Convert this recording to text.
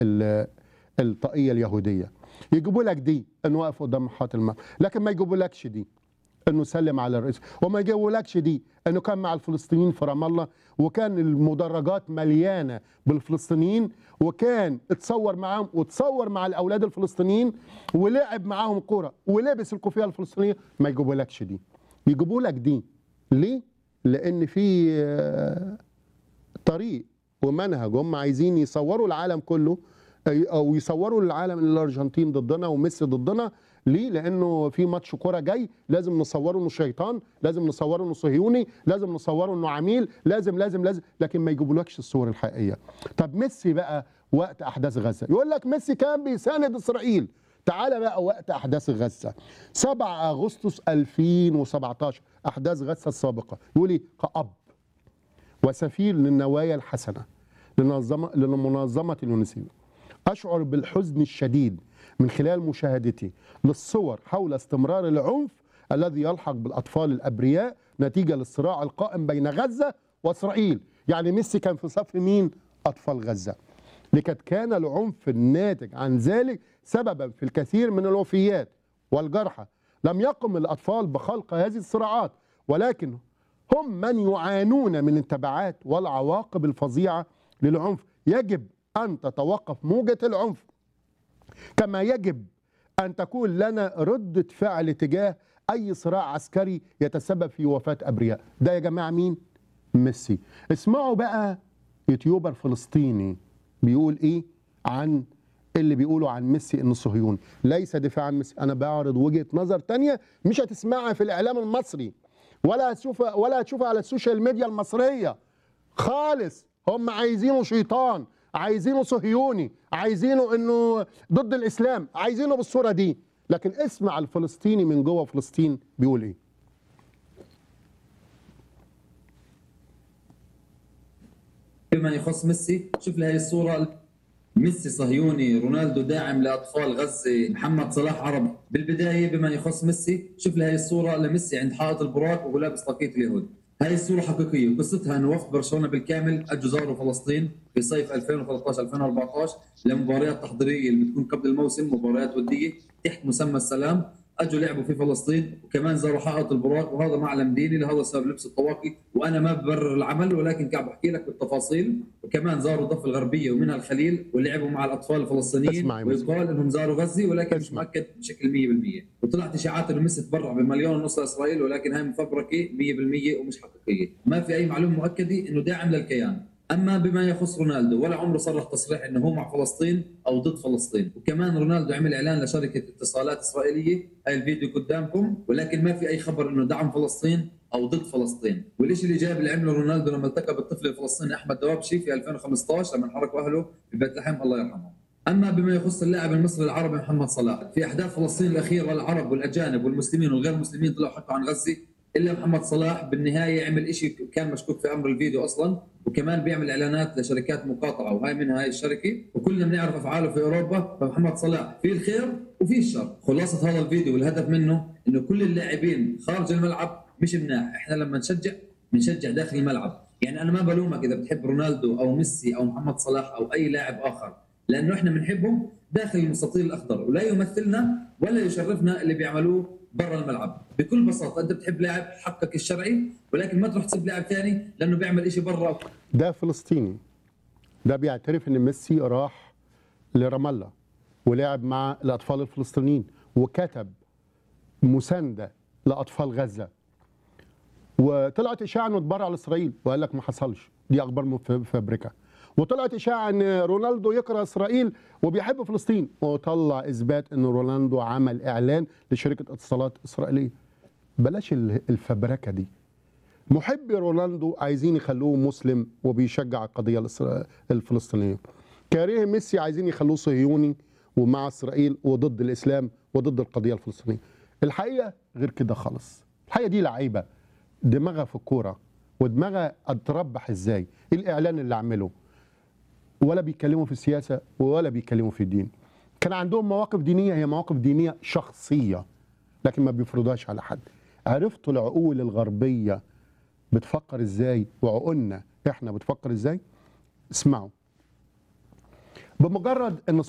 ال- الطاقيه اليهوديه يجيبوا لك دي انه واقف قدام محطه الماء لكن ما يجيبوا لكش دي انه سلم على الرئيس وما يجيبولكش دي انه كان مع الفلسطينيين في رام الله وكان المدرجات مليانه بالفلسطينيين وكان اتصور معاهم وتصور مع الاولاد الفلسطينيين ولعب معاهم كوره ولبس الكوفيه الفلسطينيه ما يجيبولكش دي يجيبوا لك دي ليه؟ لان في آه، طريق ومنهج هم عايزين يصوروا العالم كله أي- او يصوروا العالم ان الارجنتين ضدنا وميسي ضدنا ليه؟ لانه في ماتش كوره جاي لازم نصوره انه شيطان، لازم نصوره انه صهيوني، لازم نصوره انه عميل، لازم لازم لازم لكن ما يجيبولكش الصور الحقيقيه. طب ميسي بقى وقت احداث غزه، يقول لك ميسي كان بيساند اسرائيل. تعالى بقى وقت احداث غزه 7 اغسطس 2017 احداث غزه السابقه يقول ايه كأب وسفير للنوايا الحسنة لنظم- لمنظمة اليونسيف أشعر بالحزن الشديد من خلال مشاهدتي للصور حول استمرار العنف الذي يلحق بالأطفال الأبرياء نتيجة للصراع القائم بين غزة وإسرائيل يعني ميسي كان في صف مين؟ أطفال غزة لقد كان العنف الناتج عن ذلك سببا في الكثير من الوفيات والجرحى لم يقم الأطفال بخلق هذه الصراعات ولكن هم من يعانون من التبعات والعواقب الفظيعة للعنف يجب أن تتوقف موجة العنف كما يجب أن تكون لنا ردة فعل تجاه أي صراع عسكري يتسبب في وفاة أبرياء ده يا جماعة مين؟ ميسي اسمعوا بقى يوتيوبر فلسطيني بيقول إيه عن اللي بيقولوا عن ميسي انه صهيوني ليس دفاع عن ميسي انا بعرض وجهه نظر تانية مش هتسمعها في الاعلام المصري ولا هتشوفها ولا هتشوفها على السوشيال ميديا المصريه خالص هم عايزينه شيطان عايزينه صهيوني عايزينه انه ضد الاسلام عايزينه بالصوره دي لكن اسمع الفلسطيني من جوه فلسطين بيقول ايه بما يخص ميسي شوف لي هاي الصورة ميسي صهيوني رونالدو داعم لأطفال غزة محمد صلاح عربي بالبداية بما يخص ميسي شوف لي هاي الصورة لميسي عند حائط البراق وهو لابس طاقية اليهود هاي الصورة حقيقية وقصتها أنه وفد برشلونة بالكامل أجوا زاروا فلسطين في صيف 2013 2014 لمباريات تحضيرية اللي بتكون قبل الموسم مباريات ودية تحت مسمى السلام اجوا لعبوا في فلسطين وكمان زاروا حائط البراق وهذا معلم ديني لهذا سبب لبس الطواقي وانا ما ببرر العمل ولكن قاعد بحكي لك بالتفاصيل وكمان زاروا الضفه الغربيه ومنها الخليل ولعبوا مع الاطفال الفلسطينيين اسمع يا مسلم. ويقال انهم زاروا غزه ولكن مش اسمع. مؤكد بشكل 100% وطلعت اشاعات انه ميسي تبرع بمليون ونص لاسرائيل ولكن هاي مفبركه 100% ومش حقيقيه ما في اي معلومه مؤكده انه داعم للكيان اما بما يخص رونالدو ولا عمره صرح تصريح انه هو مع فلسطين او ضد فلسطين وكمان رونالدو عمل اعلان لشركه اتصالات اسرائيليه هاي الفيديو قدامكم ولكن ما في اي خبر انه دعم فلسطين او ضد فلسطين والشيء الايجابي اللي عمله رونالدو لما التقى بالطفل الفلسطيني احمد دوابشي في 2015 لما انحرقوا اهله في بيت لحم الله يرحمه اما بما يخص اللاعب المصري العربي محمد صلاح في احداث فلسطين الاخيره العرب والاجانب والمسلمين والغير مسلمين طلعوا حكوا عن غزه الا محمد صلاح بالنهايه عمل شيء كان مشكوك في امر الفيديو اصلا وكمان بيعمل اعلانات لشركات مقاطعه وهي منها هاي الشركه وكلنا بنعرف افعاله في اوروبا فمحمد صلاح في الخير وفي الشر خلاصه هذا الفيديو والهدف منه انه كل اللاعبين خارج الملعب مش مناح احنا لما نشجع بنشجع داخل الملعب يعني انا ما بلومك اذا بتحب رونالدو او ميسي او محمد صلاح او اي لاعب اخر لانه احنا بنحبهم داخل المستطيل الاخضر ولا يمثلنا ولا يشرفنا اللي بيعملوه برا الملعب بكل بساطه انت بتحب لاعب حقك الشرعي ولكن ما تروح تسيب لاعب ثاني لانه بيعمل شيء برا ده فلسطيني ده بيعترف ان ميسي راح لرام الله ولعب مع الاطفال الفلسطينيين وكتب مسانده لاطفال غزه وطلعت اشاعه انه اتبرع لاسرائيل وقال لك ما حصلش دي اخبار مفبركه وطلعت اشاعه ان رونالدو يكره اسرائيل وبيحب فلسطين وطلع اثبات ان رونالدو عمل اعلان لشركه اتصالات اسرائيليه بلاش ال- الفبركه دي محبي رونالدو عايزين يخلوه مسلم وبيشجع القضيه الإسرا- الفلسطينيه كاره ميسي عايزين يخلوه صهيوني ومع اسرائيل وضد الاسلام وضد القضيه الفلسطينيه الحقيقه غير كده خالص الحقيقه دي لعيبه دماغها في الكوره ودماغها اتربح ازاي ايه الاعلان اللي عمله ولا بيتكلموا في السياسه ولا بيتكلموا في الدين كان عندهم مواقف دينيه هي مواقف دينيه شخصيه لكن ما بيفرضوهاش على حد عرفتوا العقول الغربيه بتفكر ازاي وعقولنا احنا بتفكر ازاي اسمعوا بمجرد ان